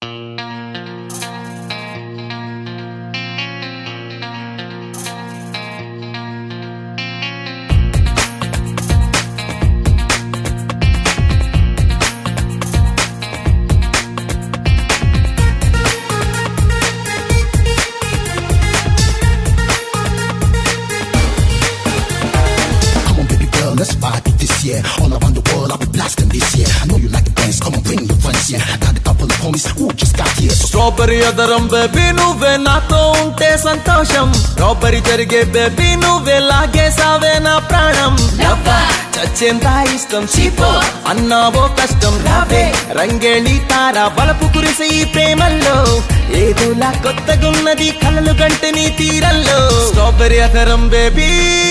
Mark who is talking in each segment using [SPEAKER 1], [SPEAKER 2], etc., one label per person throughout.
[SPEAKER 1] Come on, baby girl, let's party this year. All around the world, I'll be blasting this year. I know you like to dance, come on, bring your friends here. I got a couple of homies who just got here. So
[SPEAKER 2] strawberry అదరం baby నువ్వే నాతో ఉంటే సంతోషం strawberry జరిగే baby నువ్వే లాగేసావే నా ప్రాణం లవ్వా, చచ్చేంత ఇష్టం చీపో అన్నావో కష్టం రావే రంగేళి తార బలపు కురిసే ఈ ప్రేమల్లో ఏదోలా కొత్తగున్నది కలలు గంటే నీ తీరల్లో స్ట్రాబెరీ అదరం బేబీ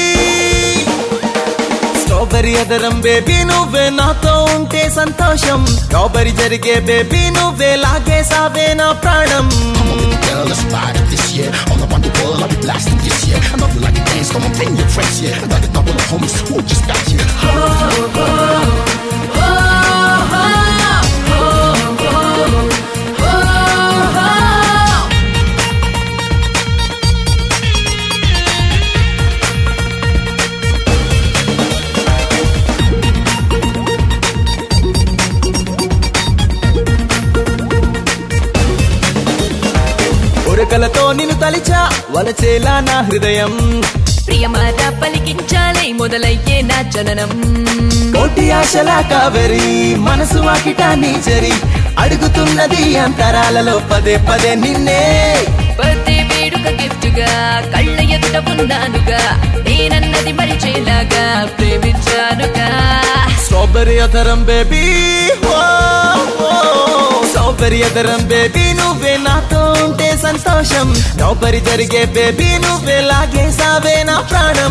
[SPEAKER 2] స్ట్రాబెరీ అదరం బేబీ నువ్వే నాతో ఉంటే సంతోషం స్ట్రాబెరీ జరిగే బేబీ నువ్వే లాగేసావే నా ప్రాణం
[SPEAKER 1] come on, baby girl, let's party this year. All around the world, I'll be blasting this year. I know you like to dance, come on, bring your friends here. I got a couple of homies who just got here.
[SPEAKER 2] ఉరకలతో నిన్ను తలిచా వలచేలా నా హృదయం
[SPEAKER 3] ప్రియమాత పలికించాలే మొదలయ్యే నా జననం
[SPEAKER 2] కోటి ఆశల కావేరి మనసు వాకిట నీచరి అడుగుతున్నది అంతరాలలో పదే పదే నిన్నే
[SPEAKER 3] బర్త్డే వేడుక గిఫ్ట్ గా కళ్ళ ఎదుట ఉన్నానుగా నేనన్నది మరిచేలాగా ప్రేమించానుగా
[SPEAKER 2] స్ట్రాబెరీ అదరం బేబీ స్ట్రాబెరీ అదరం బేబీ నువ్వే నాతో ఉంటే సంతోషం స్ట్రాబెరీ జరిగే బేబీ నువ్వే లాగేసావే నా ప్రాణం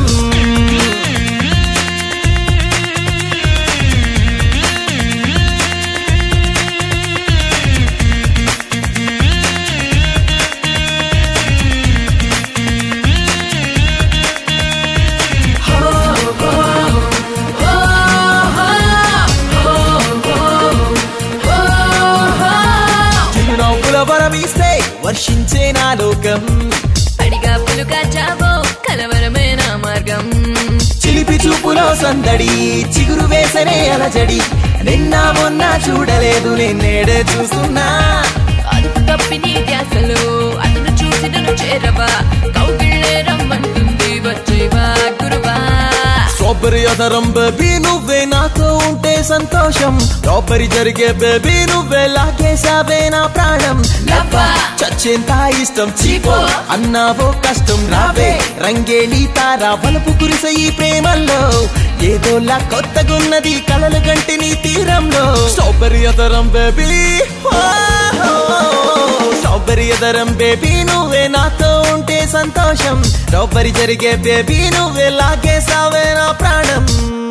[SPEAKER 2] చిరునవ్వుల వరమిస్తే వర్షించే నా లోకం
[SPEAKER 3] అడిగా పులుగా చావో కలవరమే నా మార్గం
[SPEAKER 2] చిలిపి చూపులో సందడి చిగురు వేసనే అలజడి నిన్న మొన్న చూడలేదు నిన్నేడే చూస్తున్నా
[SPEAKER 3] అదుపు తప్పి నీ ధ్యాసలో అతను చూసి నన్ను చేరవా కౌగిళ్ళే రమ్మంటుంది వచ్చేవా గురువా
[SPEAKER 2] స్ట్రాబెరీ అదరం బేబీ నువ్వే నాతో ఉంటే సంతోషం స్ట్రాబెరీ జరిగే బేబీ నువ్వే లాగేసావే నా ప్రాణం లవ్వా చచ్చేంత ఇష్టం చీపో అన్నావో కష్టం రావే రంగేళి తారా బలపు కురిసే ఈ ప్రేమల్లో ఏదోలా కొత్తగున్నది కలలు గంటి నీ తీరంలో స్ట్రాబెరీ అదరం బేబీ స్ట్రాబెరీ ఎదరం బేబీ నువ్వే నాతో ఉంటే సంతోషం స్ట్రాబెరీ జరిగే బేబీ నువ్వే లాగేసావే నా ప్రాణం